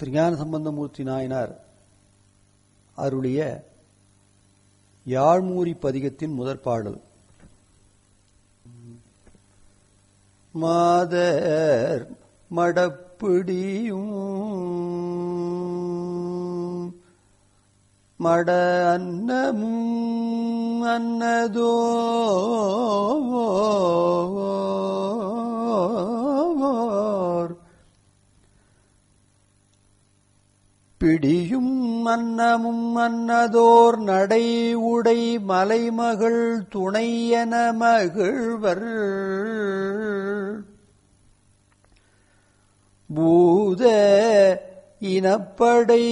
திருஞான சம்பந்தமூர்த்தி நாயனார் அருளிய யாழ்மூரி பதிகத்தின் முதற் பாடல் மாதர் மடப்பிடியும் மட அன்னமும் அன்னதோ பிடியும் அன்னமும் அன்னதோர் நடை உடை மலைமகள் துணையன மகிழ்வர் பூத இனப்படை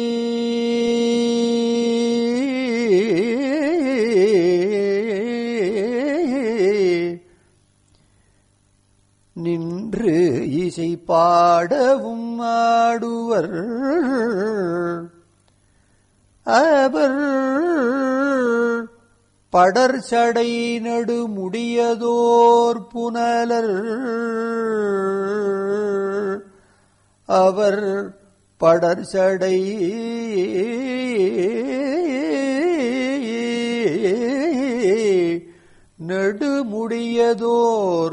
நின்று இசை பாடவும் ஆடுவர் அவர் படர் சடை நடு முடியதோர் புனலர் அவர் படர் சடை நெடுமுடியதோர்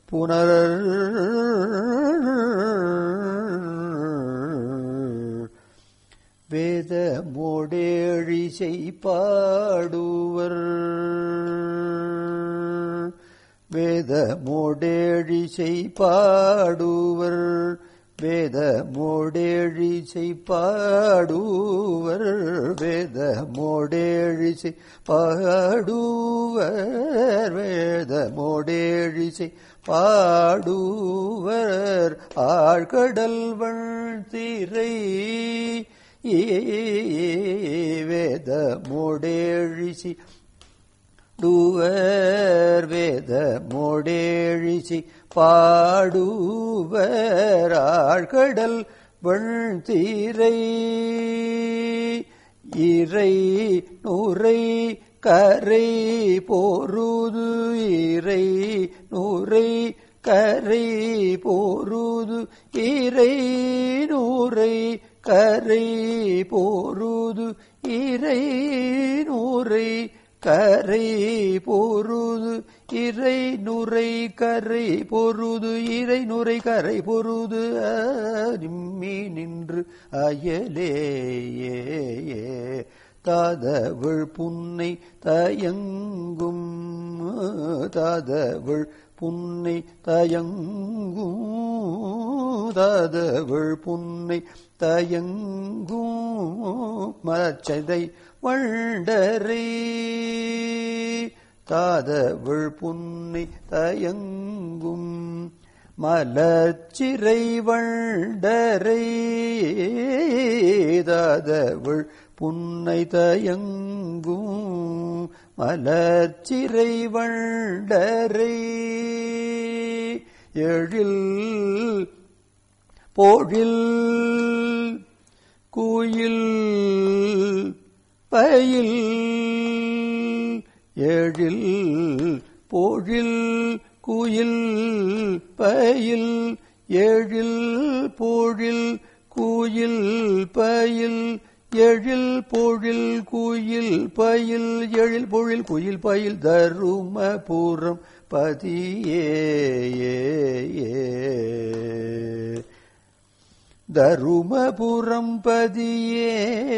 புனரர் வேத மோடேழிசை பாடுவர் வேத மோடேழிசை பாடுவர் வேத மோடேழிசை பாடுவர் வேத மோடேழிசை பாடுவர் வேத மோடேழிசை பாடுவர் ஆழ்கடல் திரை வேத மோடேழிசி டுவர் வேத மோடேழிசி பாடுவர் ஆழ்கடல் வெண்தீரை இறை நுரை கரை போருது இறை நுரை கரை போருது இறை நூரை கரை போருது இறை நூரை கரை போருது இறை நுரை கரை பொருது இறை நுரை கரை பொருது நிம்மி நின்று அயலேயே தாதவள் புன்னை தயங்கும் தாதவள் புன்னை தயங்கும் தாதவள் புன்னை தயங்கும் மச்சதை வண்டரை தாதவள் புன்னை தயங்கும் மலச்சிறை வண்டரை தாதவள் புன்னை தயங்கும் மலர்ச்சிறை வண்டரை எழில் போழில் குயில் பயில் எழில் போழில் குயில் பயில் எழில் போழில் குயில் பயில் எழில் பொழில் குயில் பயில் எழில் பொழில் குயில் பயில் தருமபுரம் பதியே தருமபுரம் பதியே